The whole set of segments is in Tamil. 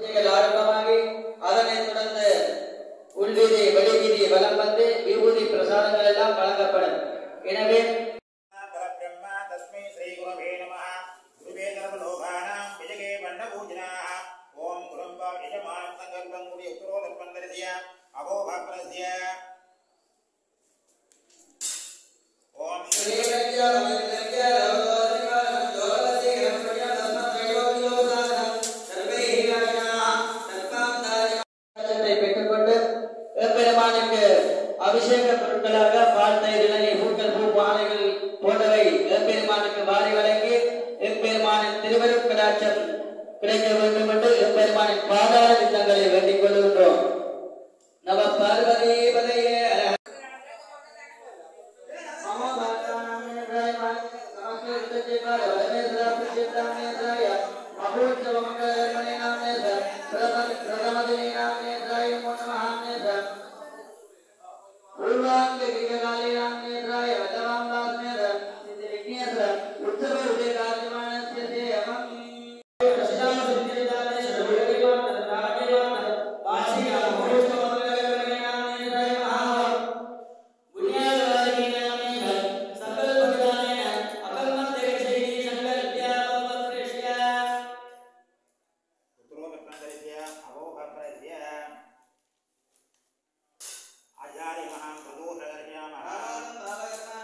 பூஜைகள் ஆரம்பமாகி அதனைத் தொடர்ந்து உள்வீதி வெளிவீதி வலம் வந்து விபூதி பிரசாதங்கள் எல்லாம் வழங்கப்படும் எனவே परब्रह्मा तस्मै श्रीगुरवे नमः गुरुवे सर्वलोकानां विजये वण्णपूजनाः ॐ गुरुं वा यजमानं सङ्कल्पं गुरि उत्तरोदर्पन्दरस्य अवोभाप्रस्य ॐ श्री அச்சத்தை பெற்றுக்கொண்டு எம்பெருமானுக்கு அபிஷேக பொருட்களாக பால் தயிர் இளநீர் பூக்கள் பூ மாலைகள் போன்றவை எம்பெருமானுக்கு வாரி வழங்கி எம்பெருமானின் திருவருட்கடாட்சம் கிடைக்க வேண்டும் என்று எம்பெருமானின் பாதாள திட்டங்களை வேண்டிக் கொள்கின்றோம் நம பார்வதி பதையே उत्तरोदर्पन्दरस्य अवोभाप्रस्य आचार्य महां प्रदोषकर्यामः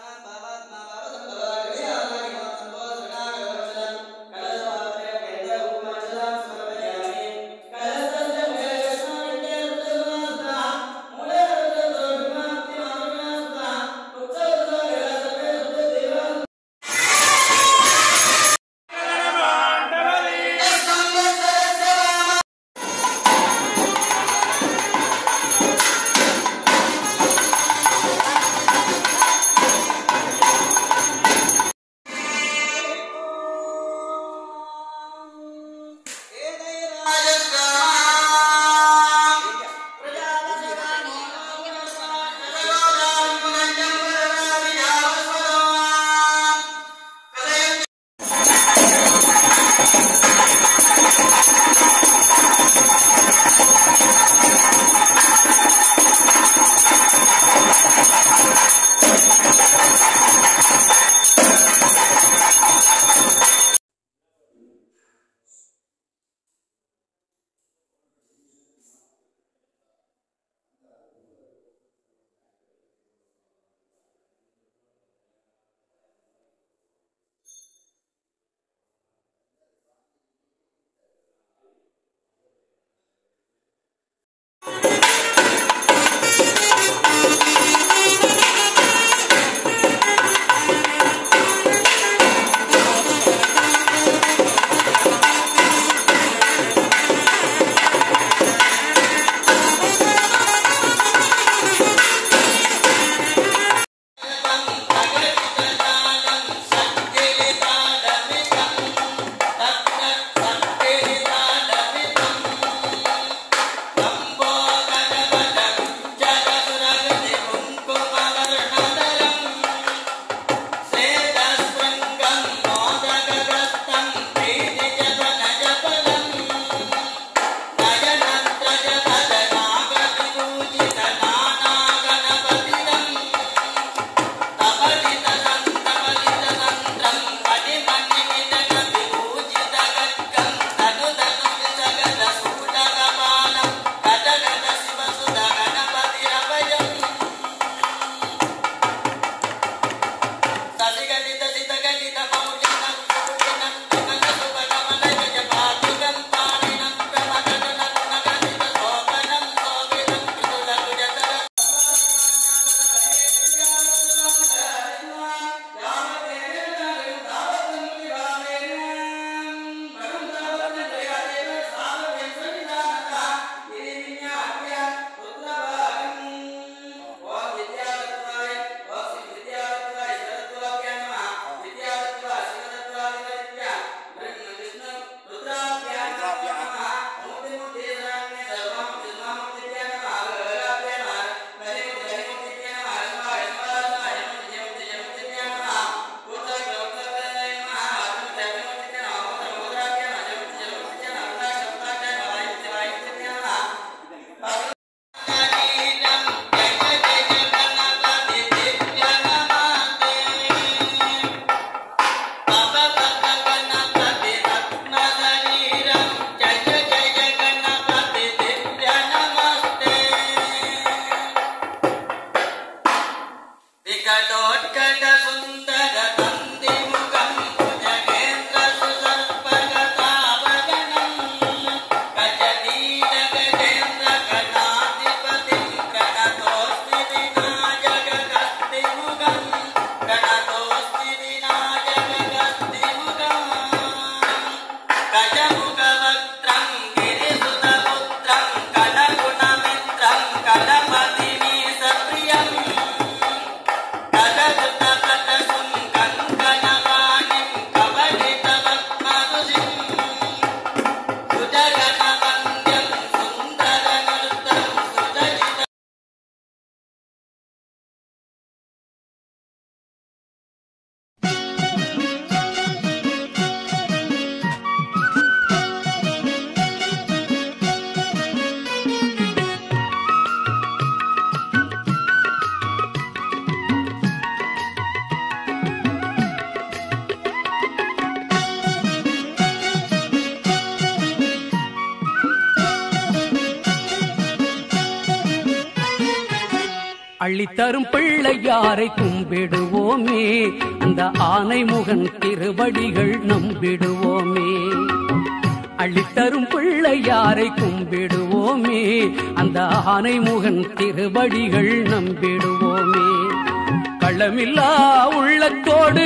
அள்ளித்தரும் பிள்ளையாரை கும்பிடுவோமே அந்த ஆனை முகன் திருவடிகள் நம்பிடுவோமே அள்ளித்தரும் பிள்ளையாரை கும்பிடுவோமே அந்த ஆனை முகன் திருவடிகள் நம்பிடுவோமே களமில்லா உள்ளத்தோடு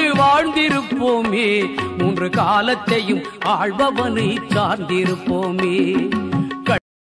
வாழ்ந்திருப்போமே மூன்று காலத்தையும் ஆழ்பவனை சார்ந்திருப்போமே